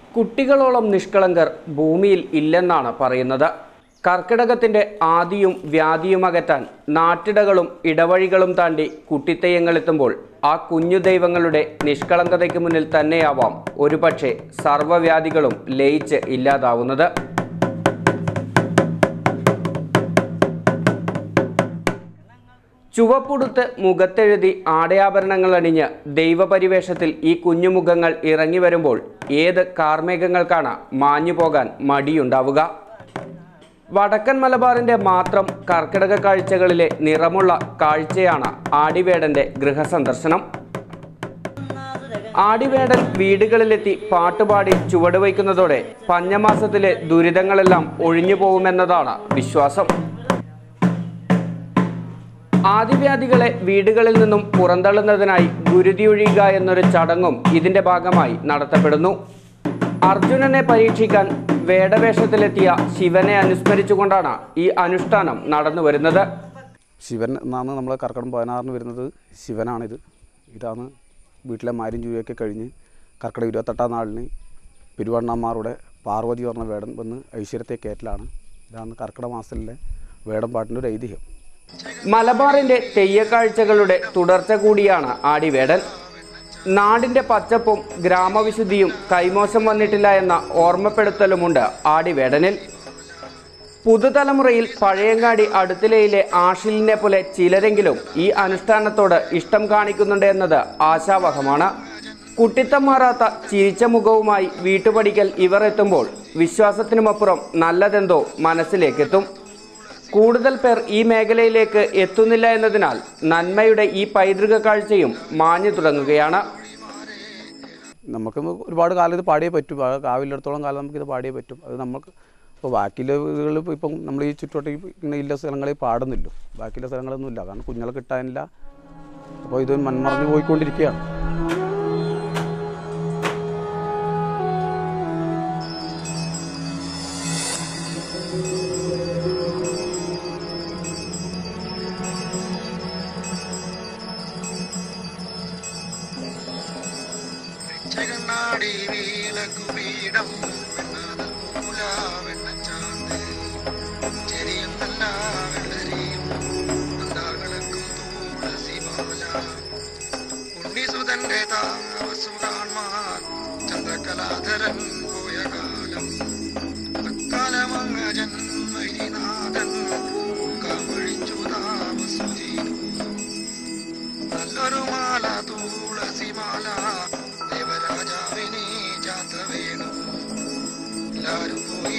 കുട്ടികളോളം നിഷ്കളങ്കർ ഭൂമിയിൽ ഇല്ലെന്നാണ് പറയുന്നത് കർക്കിടകത്തിന്റെ ആദിയും വ്യാധിയും അകറ്റാൻ നാട്ടിടകളും ഇടവഴികളും താണ്ടി കുട്ടിത്തെയ്യങ്ങളെത്തുമ്പോൾ ആ കുഞ്ഞു ദൈവങ്ങളുടെ നിഷ്കളങ്കതയ്ക്ക് മുന്നിൽ തന്നെയാവാം ഒരുപക്ഷെ സർവ്വവ്യാധികളും ലയിച്ച് ഇല്ലാതാവുന്നത് ചുവപ്പുടുത്ത് മുഖത്തെഴുതി ആടയാഭരണങ്ങൾ അണിഞ്ഞ് ദൈവപരിവേഷത്തിൽ ഈ കുഞ്ഞുമുഖങ്ങൾ ഇറങ്ങി വരുമ്പോൾ ഏത് കാർമേഘങ്ങൾക്കാണ് മാഞ്ഞു പോകാൻ മടിയുണ്ടാവുക വടക്കൻ മലബാറിന്റെ മാത്രം കർക്കിടക കാഴ്ചകളിലെ നിറമുള്ള കാഴ്ചയാണ് ആടിവേടന്റെ ഗൃഹസന്ദർശനം ആടിവേടൻ വീടുകളിലെത്തി പാട്ടുപാടി ചുവടുവയ്ക്കുന്നതോടെ പഞ്ഞമാസത്തിലെ ദുരിതങ്ങളെല്ലാം ഒഴിഞ്ഞു പോകുമെന്നതാണ് വിശ്വാസം ആദിവ്യാധികളെ വീടുകളിൽ നിന്നും പുറന്തള്ളുന്നതിനായി ഗുരുതിയൊഴിയുക എന്നൊരു ചടങ്ങും ഇതിന്റെ ഭാഗമായി നടത്തപ്പെടുന്നു അർജുനനെ പരീക്ഷിക്കാൻ വേടവേഷത്തിലെത്തിയ ശിവനെ അനുസ്മരിച്ചുകൊണ്ടാണ് ഈ അനുഷ്ഠാനം നടന്നു വരുന്നത് ശിവൻ എന്നാണ് നമ്മൾ കർക്കിടകം പതിനാറിന് വരുന്നത് ശിവനാണിത് ഇതാണ് വീട്ടിലെ മാര്യം ചൂരയൊക്കെ കഴിഞ്ഞ് കർക്കിടകം ഇരുപത്തെട്ടാം നാളിന് പെരുവണ്ണാമാരുടെ പാർവതി പറഞ്ഞ വേടൻ വന്ന് ഐശ്വര്യത്തെ കയറ്റലാണ് ഇതാണ് കർക്കിടക മാസത്തിലെ വേടൻ പാട്ടിൻ്റെ ഒരു ഐതിഹ്യം മലബാറിന്റെ തെയ്യക്കാഴ്ചകളുടെ തുടർച്ച കൂടിയാണ് ആടിവേടൻ നാടിന്റെ പച്ചപ്പും ഗ്രാമവിശുദ്ധിയും കൈമോശം വന്നിട്ടില്ല എന്ന ഓർമ്മപ്പെടുത്തലുമുണ്ട് ആടിവേടനിൽ പുതുതലമുറയിൽ പഴയങ്ങാടി അടുത്തിലയിലെ ആഷിലിനെ പോലെ ചിലരെങ്കിലും ഈ അനുഷ്ഠാനത്തോട് ഇഷ്ടം കാണിക്കുന്നുണ്ട് എന്നത് ആശാവഹമാണ് കുട്ടിത്തം മാറാത്ത ചിരിച്ച മുഖവുമായി വീട്ടുപടിക്കൽ ഇവർ എത്തുമ്പോൾ വിശ്വാസത്തിനുമപ്പുറം നല്ലതെന്തോ മനസ്സിലേക്കെത്തും കൂടുതൽ പേർ ഈ മേഖലയിലേക്ക് എത്തുന്നില്ല എന്നതിനാൽ നന്മയുടെ ഈ പൈതൃക കാഴ്ചയും മാഞ്ഞു തുടങ്ങുകയാണ് നമുക്ക് ഒരുപാട് കാലം ഇത് പാടിയേ പറ്റും ആ കാവില്ലെടുത്തോളം കാലം നമുക്കിത് പാടിയേ പറ്റും അത് നമുക്ക് ഇപ്പോൾ ബാക്കിയുള്ള വീടുകളിൽ ഇപ്പോൾ ഇപ്പം നമ്മൾ ഈ ചുറ്റോട്ട് ഇങ്ങനെ ഇല്ല സ്ഥലങ്ങളിൽ പാടുന്നില്ലോ ബാക്കിയുള്ള സ്ഥലങ്ങളൊന്നും ഇല്ല കാരണം കുഞ്ഞുങ്ങളെ കിട്ടാനില്ല അപ്പോൾ ഇത് മൺമറഞ്ഞു പോയിക്കൊണ്ടിരിക്കുകയാണ് ചെകണ്ണാടി വീലകുപീഠം വെണ്ണാതൂല വെണ്ണച്ചാന്ത് ചെരിയും നല്ല വെള്ളരിയും നന്ദാകളക്കും തുളസിമാല ഉണ്ണിസുതന്റെ താമസു കാൺമാൻ ചന്ദ്രകലാധരൻ പോയ കാലം അക്കാലമങ്ങ ജന്മരിനാഥൻ കമഴിച്ചു താമസു ചെയ്തു നല്ലൊരു മാല തുളസി മാല ദേവരാജാവിനെ ചാത്ത വേണം എല്ലാരും പോയി